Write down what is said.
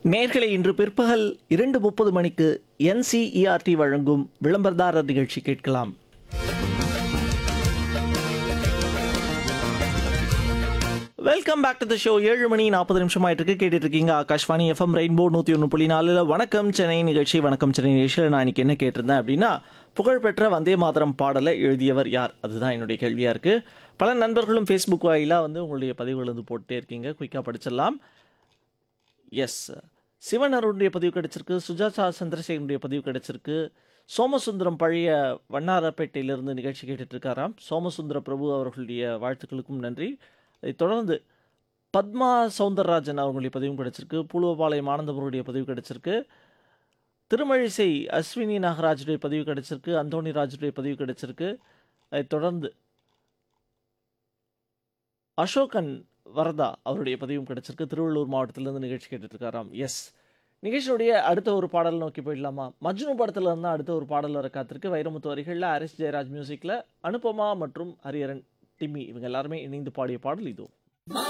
நேர்களை இன்று பிற்பகல் இரண்டு முப்பது மணிக்கு என்சிஇஆர்டி வழங்கும் விளம்பரதாரர் நிகழ்ச்சி கேட்கலாம் welcome back to the show ஏழு மணி நாற்பது நிமிஷம் ஆயிட்டு இருக்கு கேட்டுட்டு இருக்கீங்க ஆகாஷ்வாணி எஃப்எம் ரெயின்போ நூற்றி ஒன்று புள்ளி நாலில் வணக்கம் சென்னை நிகழ்ச்சி வணக்கம் சென்னை நிகழ்ச்சியில் நான் இன்னைக்கு என்ன கேட்டிருந்தேன் அப்படின்னா புகழ்பெற்ற வந்தே மாதரம் பாடலை எழுதியவர் யார் அதுதான் என்னுடைய கேள்வியாக இருக்குது பல நண்பர்களும் ஃபேஸ்புக் வாயிலாக வந்து உங்களுடைய பதிவுகள் வந்து போட்டுட்டே இருக்கீங்க குயிக்காக படிச்சிடலாம் எஸ் சிவன் அருணுடைய பதிவு கிடைச்சிருக்கு சுஜாதா சந்திரசேகரனுடைய பதிவு கிடைச்சிருக்கு சோமசுந்தரம் பழைய வண்ணாரப்பேட்டையிலிருந்து நிகழ்ச்சி கேட்டுட்டு இருக்காராம் சோமசுந்தர பிரபு அவர்களுடைய வாழ்த்துக்களுக்கும் நன்றி அதைத் தொடர்ந்து பத்மா சவுந்தரராஜன் அவர்களுடைய பதிவும் கிடைச்சிருக்கு பூலுவபாளையம் ஆனந்தபுருடைய பதிவு கிடைச்சிருக்கு திருமழிசை அஸ்வினி நாகராஜுடைய பதிவு கிடைச்சிருக்கு அந்தோணி ராஜுடைய பதிவு கிடைச்சிருக்கு அதைத் தொடர்ந்து அசோகன் வரதா அவருடைய பதிவும் கிடைச்சிருக்கு திருவள்ளூர் மாவட்டத்திலிருந்து நிகழ்ச்சி கேட்டுட்டு இருக்காராம் எஸ் நிகழ்ச்சியுடைய அடுத்த ஒரு பாடல் நோக்கி போயிடலாமா மஜ்னு படத்துல இருந்தால் அடுத்த ஒரு பாடல் வர காத்திருக்கு வைரமுத்து வரிகளில் ஹாரிஸ் ஜெயராஜ் மியூசிக்கில் அனுபமா மற்றும் ஹரியரன் டிம்மி இவங்க எல்லாருமே இணைந்து பாடிய பாடல் இதோ